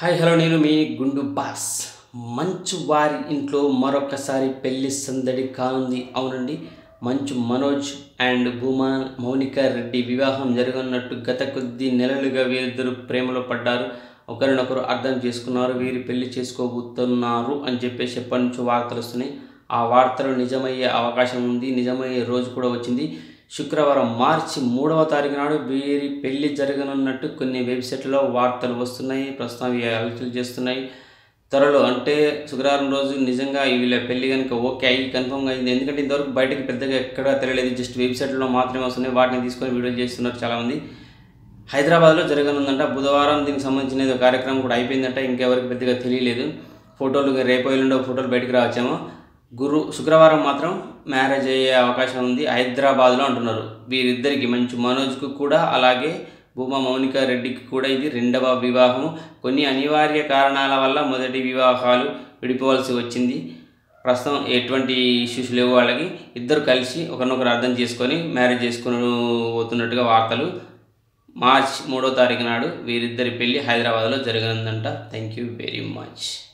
hi hello నేను మీ గుండు boss మంచు వారి ఇంట్లో మరొకసారి పెళ్లి సందడి కానుంది అవునండి మంచు మనోజ్ అండ్ భూమా మౌనిక రెడ్డి వివాహం జరగనున్నట్టు గత కొద్ది నెలలుగా వీరిద్దరు ప్రేమలో పడ్డారు ఒకరినొకరు అర్థం చేసుకున్నారు వీరు పెళ్లి చేసుకోబోతున్నారు అని చెప్పేసి ఎప్పటి నుంచో వార్తలు వస్తున్నాయి ఆ వార్తలు నిజమయ్యే అవకాశం ఉంది నిజమయ్యే రోజు కూడా వచ్చింది శుక్రవారం మార్చి మూడవ తారీఖు నాడు వీరి పెళ్లి జరగనున్నట్టు కొన్ని వెబ్సైట్లలో వార్తలు వస్తున్నాయి ప్రస్తుతం ఇవి అలచలు చేస్తున్నాయి త్వరలో అంటే శుక్రవారం రోజు నిజంగా వీళ్ళ పెళ్లి కనుక ఓకే అయ్యి కన్ఫర్మ్గా అయింది ఎందుకంటే ఇంతవరకు బయటకు పెద్దగా ఎక్కడా తెలియలేదు జస్ట్ వెబ్సైట్లో మాత్రమే వస్తున్నాయి వాటిని తీసుకొని వీడియో చేస్తున్నారు చాలామంది హైదరాబాద్లో జరగనుందంట బుధవారం దీనికి సంబంధించిన ఏదో కార్యక్రమం కూడా అయిపోయిందంట ఇంకెవరికి పెద్దగా తెలియలేదు ఫోటోలు రేపు ఎల్లుండో ఫోటోలు బయటకు రావచ్చేమో గురు శుక్రవారం మాత్రం మ్యారేజ్ అయ్యే అవకాశం ఉంది హైదరాబాద్లో అంటున్నారు వీరిద్దరికి మంచి మనోజ్కు కూడా అలాగే భూమా మౌనిక రెడ్డికి కూడా ఇది రెండవ వివాహం కొన్ని అనివార్య కారణాల వల్ల మొదటి వివాహాలు విడిపోవాల్సి వచ్చింది ప్రస్తుతం ఎటువంటి ఇష్యూస్ లేవు వాళ్ళకి ఇద్దరు కలిసి ఒకరినొకరు అర్థం చేసుకొని మ్యారేజ్ చేసుకుని పోతున్నట్టుగా వార్తలు మార్చ్ మూడో తారీఖు నాడు వీరిద్దరి పెళ్లి హైదరాబాద్లో జరగనుందంట థ్యాంక్ యూ వెరీ మచ్